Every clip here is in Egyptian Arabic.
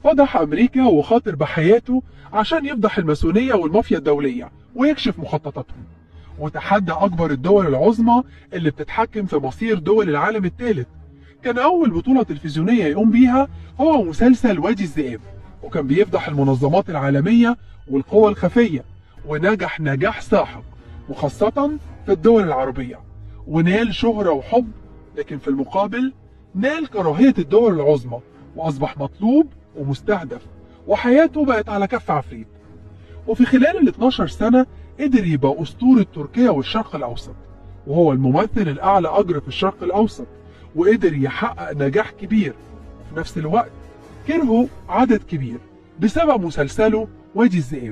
فضح أمريكا وخاطر بحياته عشان يفضح الماسونية والمافيا الدولية ويكشف مخططاتهم وتحدى أكبر الدول العظمى اللي بتتحكم في مصير دول العالم الثالث كان أول بطولة تلفزيونية يقوم بيها هو مسلسل وادي الذئاب وكان بيفضح المنظمات العالمية والقوى الخفية ونجح نجاح ساحق وخاصة في الدول العربية ونال شهرة وحب لكن في المقابل نال كراهية الدول العظمى وأصبح مطلوب ومستهدف وحياته بقت على كف عفريت وفي خلال ال 12 سنة قدر يبقى أسطورة تركيا والشرق الأوسط وهو الممثل الأعلى أجر في الشرق الأوسط وقدر يحقق نجاح كبير وفي نفس الوقت كرهه عدد كبير بسبب مسلسله وادي الذئاب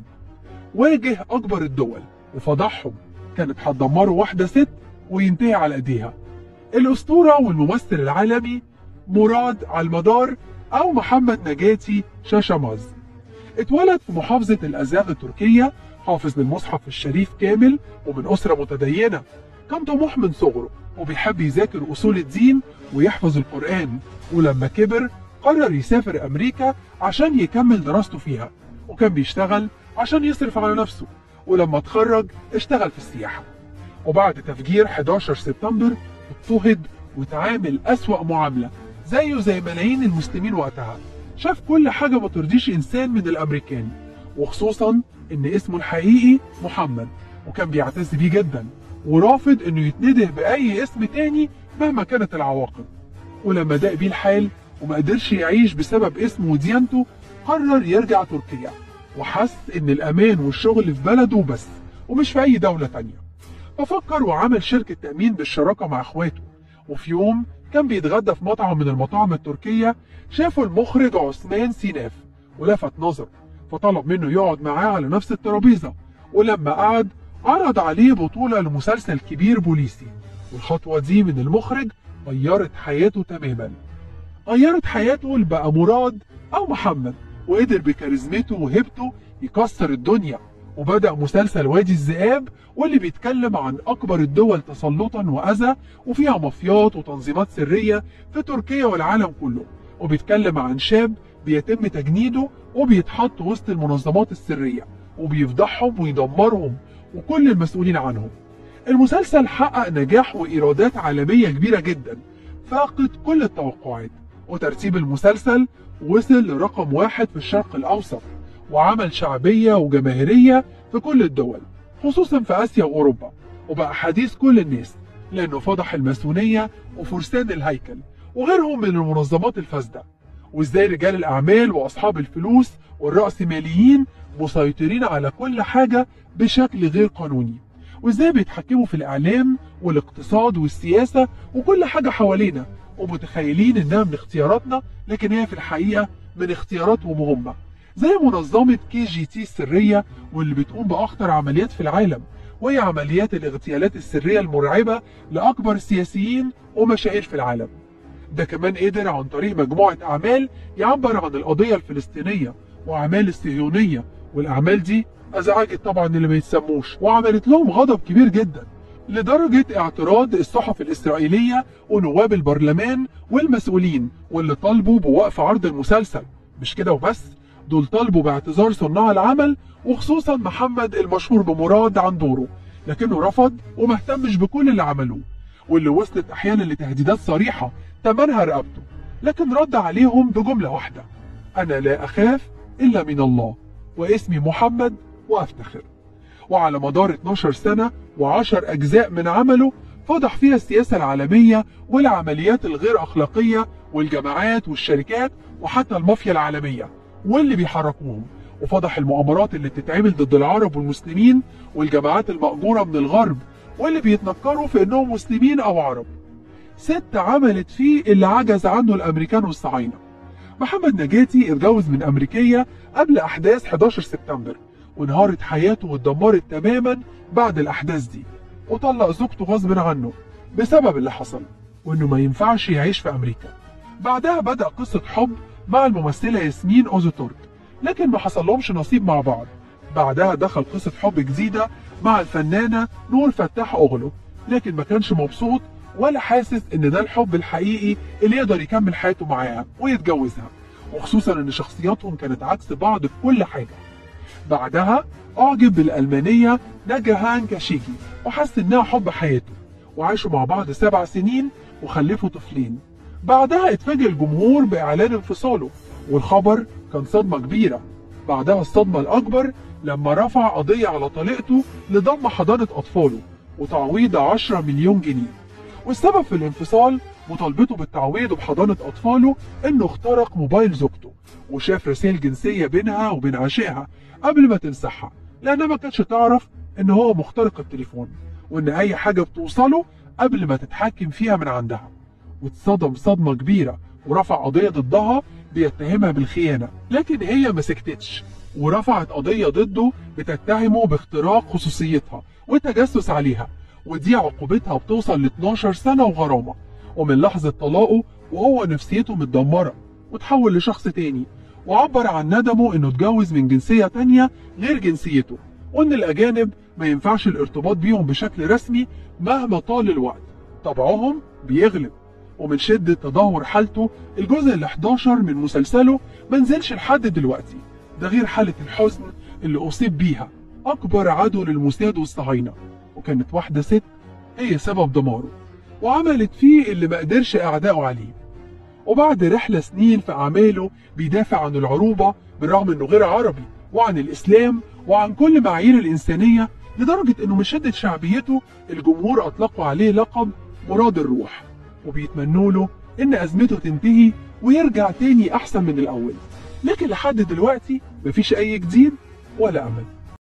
واجه أكبر الدول وفضحهم كانت هتدمره واحدة ست وينتهي على ايديها الأسطورة والممثل العالمي مراد على المدار أو محمد نجاتي شاشاماز اتولد في محافظة الأزاغ التركية حافظ للمصحف الشريف كامل ومن أسرة متدينة كان طموح من صغره وبيحب يذاكر أصول الدين ويحفظ القرآن ولما كبر قرر يسافر أمريكا عشان يكمل دراسته فيها وكان بيشتغل عشان يصرف على نفسه ولما اتخرج اشتغل في السياحة وبعد تفجير 11 سبتمبر اضطهد وتعامل أسوأ معاملة زيه زي ملايين المسلمين وقتها شاف كل حاجة ما ترضيش إنسان من الأمريكان وخصوصا إن اسمه الحقيقي محمد وكان بيعتز بيه جدا ورافض إنه يتنده بأي اسم تاني مهما كانت العواقب ولما ضاق بيه الحال وما قدرش يعيش بسبب اسمه وديانته قرر يرجع تركيا وحس إن الأمان والشغل في بلده بس ومش في أي دولة تانية ففكر وعمل شركة تأمين بالشراكة مع إخواته وفي يوم كان بيتغدى في مطعم من المطاعم التركية شافه المخرج عثمان سيناف ولفت نظره فطلب منه يقعد معاه على نفس الترابيزة ولما قعد عرض عليه بطولة لمسلسل كبير بوليسي والخطوة دي من المخرج غيرت حياته تماما غيرت حياته لبقى مراد أو محمد وقدر بكاريزمته وهبته يكسر الدنيا وبدأ مسلسل وادي الذئاب واللي بيتكلم عن أكبر الدول تسلطا وأذى وفيها مافيات وتنظيمات سرية في تركيا والعالم كله وبيتكلم عن شاب بيتم تجنيده وبيتحط وسط المنظمات السرية وبيفضحهم ويدمرهم وكل المسؤولين عنهم المسلسل حقق نجاح وإيرادات عالمية كبيرة جدا فاقت كل التوقعات وترتيب المسلسل وصل لرقم واحد في الشرق الأوسط وعمل شعبية وجماهيرية في كل الدول خصوصا في آسيا وأوروبا وبقى حديث كل الناس لأنه فضح الماسونية وفرسان الهيكل وغيرهم من المنظمات الفاسدة وازاي رجال الأعمال وأصحاب الفلوس والرأسماليين مسيطرين على كل حاجة بشكل غير قانوني وازاي بيتحكموا في الإعلام والاقتصاد والسياسة وكل حاجة حوالينا ومتخيلين إنها من اختياراتنا لكن هي في الحقيقة من اختياراتهم هم زي منظمة كي جي تي السرية واللي بتقوم بأخطر عمليات في العالم وهي عمليات الاغتيالات السرية المرعبة لأكبر السياسيين ومشاهير في العالم ده كمان قدر عن طريق مجموعة أعمال يعبر عن القضية الفلسطينية وأعمال الصهيونية والأعمال دي أزعجت طبعا اللي ما يتسموش وعملت لهم غضب كبير جدا لدرجة اعتراض الصحف الإسرائيلية ونواب البرلمان والمسؤولين واللي طالبوا بوقف عرض المسلسل مش كده وبس دول طالبوا باعتذار صناع العمل وخصوصا محمد المشهور بمراد عن دوره لكنه رفض وما اهتمش بكل اللي عملوه واللي وصلت احيانا لتهديدات صريحة تمنها رقبته لكن رد عليهم بجملة واحدة انا لا اخاف الا من الله واسمي محمد وافتخر وعلى مدار 12 سنة و10 اجزاء من عمله فضح فيها السياسة العالمية والعمليات الغير اخلاقية والجماعات والشركات وحتى المافيا العالمية واللي بيحركوهم وفضح المؤامرات اللي بتتعمل ضد العرب والمسلمين والجماعات المأجورة من الغرب واللي بيتنكروا في انهم مسلمين او عرب ست عملت فيه اللي عجز عنه الامريكان والصهاينة محمد نجاتي اتجوز من امريكية قبل احداث 11 سبتمبر وانهارت حياته واتدمرت تماما بعد الاحداث دي وطلق زوجته غصب عنه بسبب اللي حصل وانه ما ينفعش يعيش في امريكا بعدها بدأ قصة حب مع الممثلة ياسمين أوزوتورك لكن ما حصلهمش نصيب مع بعض بعدها دخل قصة حب جديدة مع الفنانة نور فتاح أغلو لكن ما كانش مبسوط ولا حاسس ان ده الحب الحقيقي اللي يقدر يكمل حياته معاها ويتجوزها وخصوصا ان شخصياتهم كانت عكس بعض في كل حاجة بعدها أعجب بالألمانية نجاهان كاشيجي وحس إنها حب حياته وعاشوا مع بعض سبع سنين وخلفوا طفلين بعدها اتفاجئ الجمهور بإعلان انفصاله والخبر كان صدمة كبيرة بعدها الصدمة الأكبر لما رفع قضية على طليقته لضم حضانة أطفاله وتعويض 10 مليون جنيه والسبب في الانفصال مطالبته بالتعويض بحضانة أطفاله إنه اخترق موبايل زوجته وشاف رسائل جنسية بينها وبين عشيقها قبل ما تمسحها لأنها ما كانتش تعرف إن هو مخترق التليفون وإن أي حاجة بتوصله قبل ما تتحكم فيها من عندها واتصدم صدمة كبيرة ورفع قضية ضدها بيتهمها بالخيانة لكن هي ما سكتتش ورفعت قضية ضده بتتهمه باختراق خصوصيتها والتجسس عليها ودي عقوبتها بتوصل ل 12 سنة وغرامة ومن لحظة طلاقه وهو نفسيته متدمرة وتحول لشخص تاني وعبر عن ندمه انه اتجوز من جنسية تانية غير جنسيته وان الاجانب ما ينفعش الارتباط بيهم بشكل رسمي مهما طال الوقت طبعهم بيغلب ومن شدة تدهور حالته الجزء ال 11 من مسلسله ما نزلش لحد دلوقتي ده غير حالة الحزن اللي أصيب بيها أكبر عدو للموساد والصهاينة وكانت واحدة ست هي سبب دماره وعملت فيه اللي ما قدرش أعدائه عليه وبعد رحلة سنين في أعماله بيدافع عن العروبة بالرغم إنه غير عربي وعن الإسلام وعن كل معايير الإنسانية لدرجة إنه من شدة شعبيته الجمهور أطلقوا عليه لقب مراد الروح وبيتمنوا له إن أزمته تنتهي ويرجع تاني أحسن من الأول لكن لحد دلوقتي مفيش أي جديد ولا أمل